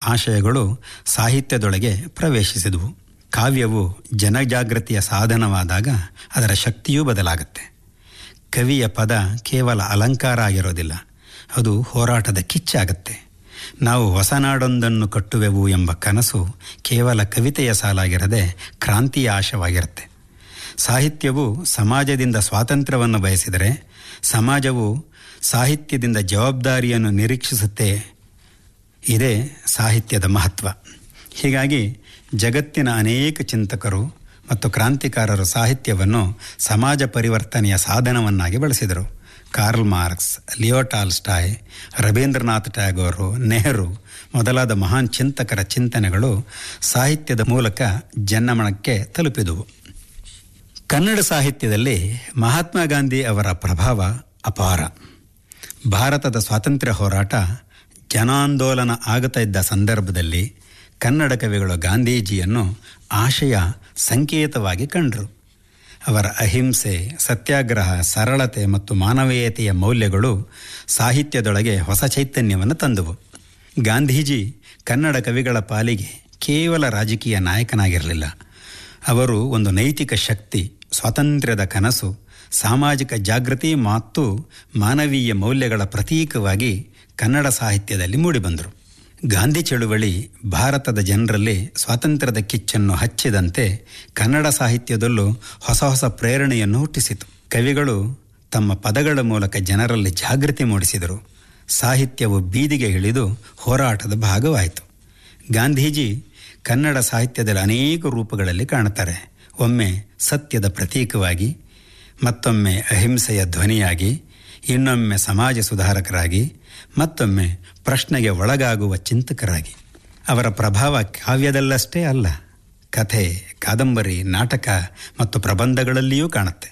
ಆಶಯಗಳು ಸಾಹಿತ್ಯದೊಳಗೆ ಪ್ರವೇಶಿಸಿದವು ಕಾವ್ಯವು ಜನಜಾಗೃತಿಯ ಸಾಧನವಾದಾಗ ಅದರ ಶಕ್ತಿಯೂ ಬದಲಾಗುತ್ತೆ ಕವಿಯ ಪದ ಕೇವಲ ಅಲಂಕಾರ ಆಗಿರೋದಿಲ್ಲ ಅದು ಹೋರಾಟದ ಕಿಚ್ಚಾಗತ್ತೆ ನಾವು ಹೊಸನಾಡೊಂದನ್ನು ಕಟ್ಟುವೆವು ಎಂಬ ಕನಸು ಕೇವಲ ಕವಿತೆಯ ಸಾಲಾಗಿರದೆ ಕ್ರಾಂತಿಯ ಆಶವಾಗಿರುತ್ತೆ ಸಾಹಿತ್ಯವು ಸಮಾಜದಿಂದ ಸ್ವಾತಂತ್ರ್ಯವನ್ನು ಬಯಸಿದರೆ ಸಮಾಜವು ಸಾಹಿತ್ಯದಿಂದ ಜವಾಬ್ದಾರಿಯನ್ನು ನಿರೀಕ್ಷಿಸುತ್ತೆ ಇದೇ ಸಾಹಿತ್ಯದ ಮಹತ್ವ ಹೀಗಾಗಿ ಜಗತ್ತಿನ ಅನೇಕ ಚಿಂತಕರು ಮತ್ತು ಕ್ರಾಂತಿಕಾರರು ಸಾಹಿತ್ಯವನ್ನು ಸಮಾಜ ಪರಿವರ್ತನೆಯ ಸಾಧನವನ್ನಾಗಿ ಬಳಸಿದರು Karl Marx Leo Tolstoy Rabindranath Tagore Nehru ಮೊದಲಾದ ಮಹಾನ್ ಚಿಂತಕರ ಚಿಂತನೆಗಳು ಸಾಹಿತ್ಯದ ಮೂಲಕ ಜನಮನಕ್ಕೆ ತಲುಪಿದುವು ಕನ್ನಡ ಸಾಹಿತ್ಯದಲ್ಲಿ ಮಹಾತ್ಮ ಗಾಂಧಿ ಅವರ ಪ್ರಭಾವ ಅಪಾರ ಭಾರತದ ಸ್ವಾತಂತ್ರ್ಯ ಹೋರಾಟ ಜನಾಂದೋಲನ ಆಗುತ್ತಾ ಇದ್ದ ಸಂದರ್ಭದಲ್ಲಿ ಕನ್ನಡ ಕವಿಗಳು ಗಾಂಧೀಜಿಯನ್ನು ಆಶಯ ಸಂಕೇತವಾಗಿ ಕಂಡರು ಅವರ ಅಹಿಂಸೆ ಸತ್ಯಾಗ್ರಹ ಸರಳತೆ ಮತ್ತು ಮಾನವೀಯತೆಯ ಮೌಲ್ಯಗಳು ಸಾಹಿತ್ಯದೊಳಗೆ ಹೊಸ ಚೈತನ್ಯವನ್ನು ತಂದವು ಗಾಂಧೀಜಿ ಕನ್ನಡ ಕವಿಗಳ ಪಾಲಿಗೆ ಕೇವಲ ರಾಜಕೀಯ ನಾಯಕನಾಗಿರಲಿಲ್ಲ ಅವರು ಒಂದು ನೈತಿಕ ಶಕ್ತಿ ಸ್ವಾತಂತ್ರ್ಯದ ಕನಸು ಸಾಮಾಜಿಕ ಜಾಗೃತಿ ಮತ್ತು ಮಾನವೀಯ ಮೌಲ್ಯಗಳ ಪ್ರತೀಕವಾಗಿ ಕನ್ನಡ ಸಾಹಿತ್ಯದಲ್ಲಿ ಮೂಡಿಬಂದರು ಗಾಂಧಿ ಚಳುವಳಿ ಭಾರತದ ಜನರಲ್ಲಿ ಸ್ವಾತಂತ್ರ್ಯದ ಕಿಚ್ಚನ್ನು ಹಚ್ಚಿದಂತೆ ಕನ್ನಡ ಸಾಹಿತ್ಯದಲ್ಲೂ ಹೊಸ ಹೊಸ ಪ್ರೇರಣೆಯನ್ನು ಹುಟ್ಟಿಸಿತು ಕವಿಗಳು ತಮ್ಮ ಪದಗಳ ಮೂಲಕ ಜನರಲ್ಲಿ ಜಾಗೃತಿ ಮೂಡಿಸಿದರು ಸಾಹಿತ್ಯವು ಬೀದಿಗೆ ಇಳಿದು ಹೋರಾಟದ ಭಾಗವಾಯಿತು ಗಾಂಧೀಜಿ ಕನ್ನಡ ಸಾಹಿತ್ಯದಲ್ಲಿ ಅನೇಕ ರೂಪಗಳಲ್ಲಿ ಕಾಣುತ್ತಾರೆ ಒಮ್ಮೆ ಸತ್ಯದ ಪ್ರತೀಕವಾಗಿ ಮತ್ತೊಮ್ಮೆ ಅಹಿಂಸೆಯ ಧ್ವನಿಯಾಗಿ ಇನ್ನೊಮ್ಮೆ ಸಮಾಜ ಸುಧಾರಕರಾಗಿ ಮತ್ತೊಮ್ಮೆ ಪ್ರಶ್ನೆಗೆ ಒಳಗಾಗುವ ಚಿಂತಕರಾಗಿ ಅವರ ಪ್ರಭಾವ ಕಾವ್ಯದಲ್ಲಷ್ಟೇ ಅಲ್ಲ ಕಥೆ ಕಾದಂಬರಿ ನಾಟಕ ಮತ್ತು ಪ್ರಬಂಧಗಳಲ್ಲಿಯೂ ಕಾಣುತ್ತೆ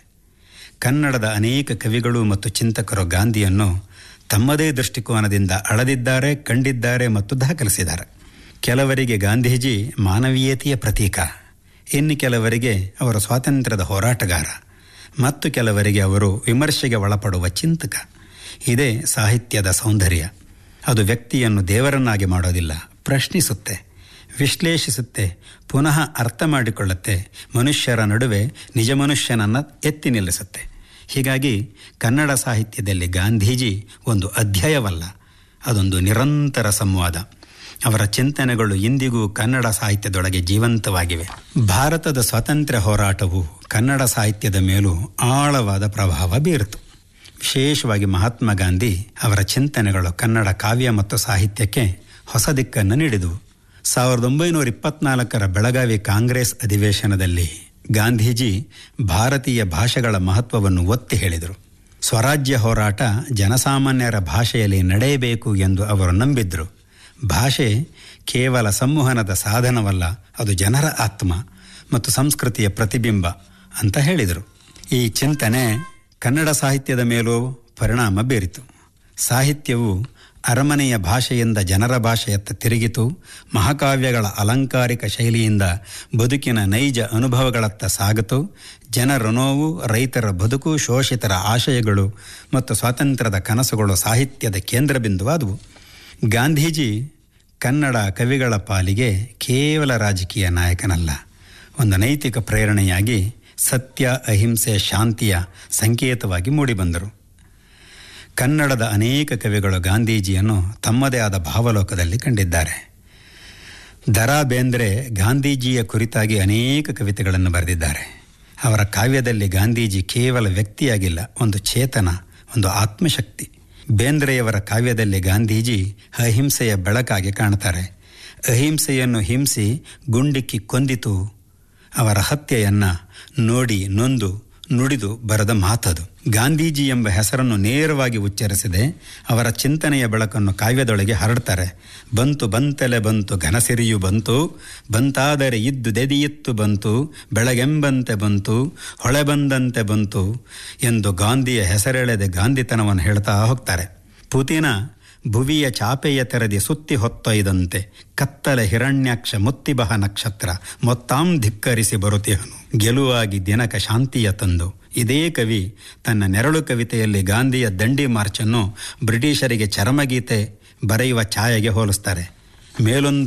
ಕನ್ನಡದ ಅನೇಕ ಕವಿಗಳು ಮತ್ತು ಚಿಂತಕರು ಗಾಂಧಿಯನ್ನು ತಮ್ಮದೇ ದೃಷ್ಟಿಕೋನದಿಂದ ಅಳದಿದ್ದಾರೆ ಕಂಡಿದ್ದಾರೆ ಮತ್ತು ದಾಖಲಿಸಿದ್ದಾರೆ ಕೆಲವರಿಗೆ ಗಾಂಧೀಜಿ ಮಾನವೀಯತೆಯ ಪ್ರತೀಕ ಇನ್ನು ಕೆಲವರಿಗೆ ಅವರು ಸ್ವಾತಂತ್ರ್ಯದ ಹೋರಾಟಗಾರ ಮತ್ತು ಕೆಲವರಿಗೆ ಅವರು ವಿಮರ್ಶೆಗೆ ಒಳಪಡುವ ಚಿಂತಕ ಇದೇ ಸಾಹಿತ್ಯದ ಸೌಂದರ್ಯ ಅದು ವ್ಯಕ್ತಿಯನ್ನು ದೇವರನ್ನಾಗಿ ಮಾಡೋದಿಲ್ಲ ಪ್ರಶ್ನಿಸುತ್ತೆ ವಿಶ್ಲೇಷಿಸುತ್ತೆ ಪುನಃ ಅರ್ಥ ಮಾಡಿಕೊಳ್ಳುತ್ತೆ ಮನುಷ್ಯರ ನಡುವೆ ನಿಜ ಮನುಷ್ಯನನ್ನು ಎತ್ತಿ ನಿಲ್ಲಿಸುತ್ತೆ ಹೀಗಾಗಿ ಕನ್ನಡ ಸಾಹಿತ್ಯದಲ್ಲಿ ಗಾಂಧೀಜಿ ಒಂದು ಅಧ್ಯಾಯವಲ್ಲ ಅದೊಂದು ನಿರಂತರ ಸಂವಾದ ಅವರ ಚಿಂತನೆಗಳು ಇಂದಿಗೂ ಕನ್ನಡ ಸಾಹಿತ್ಯದೊಳಗೆ ಜೀವಂತವಾಗಿವೆ ಭಾರತದ ಸ್ವಾತಂತ್ರ್ಯ ಹೋರಾಟವು ಕನ್ನಡ ಸಾಹಿತ್ಯದ ಮೇಲೂ ಆಳವಾದ ಪ್ರಭಾವ ಬೀರಿತು ವಿಶೇಷವಾಗಿ ಮಹಾತ್ಮ ಗಾಂಧಿ ಅವರ ಚಿಂತನೆಗಳು ಕನ್ನಡ ಕಾವ್ಯ ಮತ್ತು ಸಾಹಿತ್ಯಕ್ಕೆ ಹೊಸ ದಿಕ್ಕನ್ನು ನೀಡಿದವು ಸಾವಿರದ ಒಂಬೈನೂರ ಇಪ್ಪತ್ನಾಲ್ಕರ ಬೆಳಗಾವಿ ಕಾಂಗ್ರೆಸ್ ಅಧಿವೇಶನದಲ್ಲಿ ಗಾಂಧೀಜಿ ಭಾರತೀಯ ಭಾಷೆಗಳ ಮಹತ್ವವನ್ನು ಒತ್ತಿ ಹೇಳಿದರು ಸ್ವರಾಜ್ಯ ಹೋರಾಟ ಜನಸಾಮಾನ್ಯರ ಭಾಷೆಯಲ್ಲಿ ನಡೆಯಬೇಕು ಎಂದು ಅವರು ನಂಬಿದ್ರು ಭಾಷೆ ಕೇವಲ ಸಂವಹನದ ಸಾಧನವಲ್ಲ ಅದು ಜನರ ಆತ್ಮ ಮತ್ತು ಸಂಸ್ಕೃತಿಯ ಪ್ರತಿಬಿಂಬ ಅಂತ ಹೇಳಿದರು ಈ ಚಿಂತನೆ ಕನ್ನಡ ಸಾಹಿತ್ಯದ ಮೇಲೂ ಪರಿಣಾಮ ಬೀರಿತು ಸಾಹಿತ್ಯವು ಅರಮನೆಯ ಭಾಷೆಯಿಂದ ಜನರ ಭಾಷೆಯತ್ತ ತಿರುಗಿತು ಮಹಾಕಾವ್ಯಗಳ ಅಲಂಕಾರಿಕ ಶೈಲಿಯಿಂದ ಬದುಕಿನ ನೈಜ ಅನುಭವಗಳತ್ತ ಸಾಗಿತು ಜನರ ನೋವು ರೈತರ ಬದುಕು ಶೋಷಿತರ ಆಶಯಗಳು ಮತ್ತು ಸ್ವಾತಂತ್ರ್ಯದ ಕನಸುಗಳು ಸಾಹಿತ್ಯದ ಕೇಂದ್ರ ಬಿಂದುವಾದವು ಗಾಂಧೀಜಿ ಕನ್ನಡ ಕವಿಗಳ ಪಾಲಿಗೆ ಕೇವಲ ರಾಜಕೀಯ ನಾಯಕನಲ್ಲ ಒಂದು ನೈತಿಕ ಪ್ರೇರಣೆಯಾಗಿ ಸತ್ಯ ಅಹಿಂಸೆ ಶಾಂತಿಯ ಸಂಕೇತವಾಗಿ ಮೂಡಿಬಂದರು ಕನ್ನಡದ ಅನೇಕ ಕವಿಗಳು ಗಾಂಧೀಜಿಯನ್ನು ತಮ್ಮದೇ ಆದ ಭಾವಲೋಕದಲ್ಲಿ ಕಂಡಿದ್ದಾರೆ ದರಾ ಬೇಂದ್ರೆ ಗಾಂಧೀಜಿಯ ಕುರಿತಾಗಿ ಅನೇಕ ಕವಿತೆಗಳನ್ನು ಬರೆದಿದ್ದಾರೆ ಅವರ ಕಾವ್ಯದಲ್ಲಿ ಗಾಂಧೀಜಿ ಕೇವಲ ವ್ಯಕ್ತಿಯಾಗಿಲ್ಲ ಒಂದು ಚೇತನ ಒಂದು ಆತ್ಮಶಕ್ತಿ ಬೇಂದ್ರೆಯವರ ಕಾವ್ಯದಲ್ಲಿ ಗಾಂಧೀಜಿ ಅಹಿಂಸೆಯ ಬೆಳಕಾಗಿ ಕಾಣ್ತಾರೆ ಅಹಿಂಸೆಯನ್ನು ಹಿಂಸಿ ಗುಂಡಿಕ್ಕಿ ಕೊಂದಿತು ಅವರ ಹತ್ಯೆಯನ್ನು ನೋಡಿ ನೊಂದು ನುಡಿದು ಬರೆದ ಮಾತದು ಗಾಂಧೀಜಿ ಎಂಬ ಹೆಸರನ್ನು ನೇರವಾಗಿ ಉಚ್ಚರಿಸದೆ ಅವರ ಚಿಂತನೆಯ ಬೆಳಕನ್ನು ಕಾವ್ಯದೊಳಗೆ ಹರಡ್ತಾರೆ ಬಂತು ಬಂತಲೆ ಬಂತು ಘನಸಿರಿಯು ಬಂತು ಬಂತಾದರೆ ಇದ್ದು ದೆದಿಯಿತ್ತು ಬಂತು ಬೆಳಗೆಂಬಂತೆ ಬಂತು ಹೊಳೆ ಬಂದಂತೆ ಬಂತು ಎಂದು ಗಾಂಧಿಯ ಹೆಸರೆಳೆದೆ ಗಾಂಧಿತನವನ್ನು ಹೇಳ್ತಾ ಹೋಗ್ತಾರೆ ಪುತಿನ ಭುವಿಯ ಚಾಪೆಯ ತೆರೆದಿ ಸುತ್ತಿ ಹೊತ್ತೊಯ್ದಂತೆ ಕತ್ತಲೆ ಹಿರಣ್ಯಾಕ್ಷ ಮುತ್ತಿಬಹ ನಕ್ಷತ್ರ ಮೊತ್ತಾಂ ಧಿಕ್ಕರಿಸಿ ಬರುತ್ತಿಹನು ಗೆಲುವಾಗಿ ದಿನಕ ಶಾಂತಿಯ ತಂದು ಇದೇ ಕವಿ ತನ್ನ ನೆರಳು ಕವಿತೆಯಲ್ಲಿ ಗಾಂಧಿಯ ದಂಡಿ ಮಾರ್ಚನ್ನು ಬ್ರಿಟಿಷರಿಗೆ ಚರಮಗೀತೆ ಬರೆಯುವ ಛಾಯೆಗೆ ಹೋಲಿಸ್ತಾರೆ ಮೇಲೊಂದು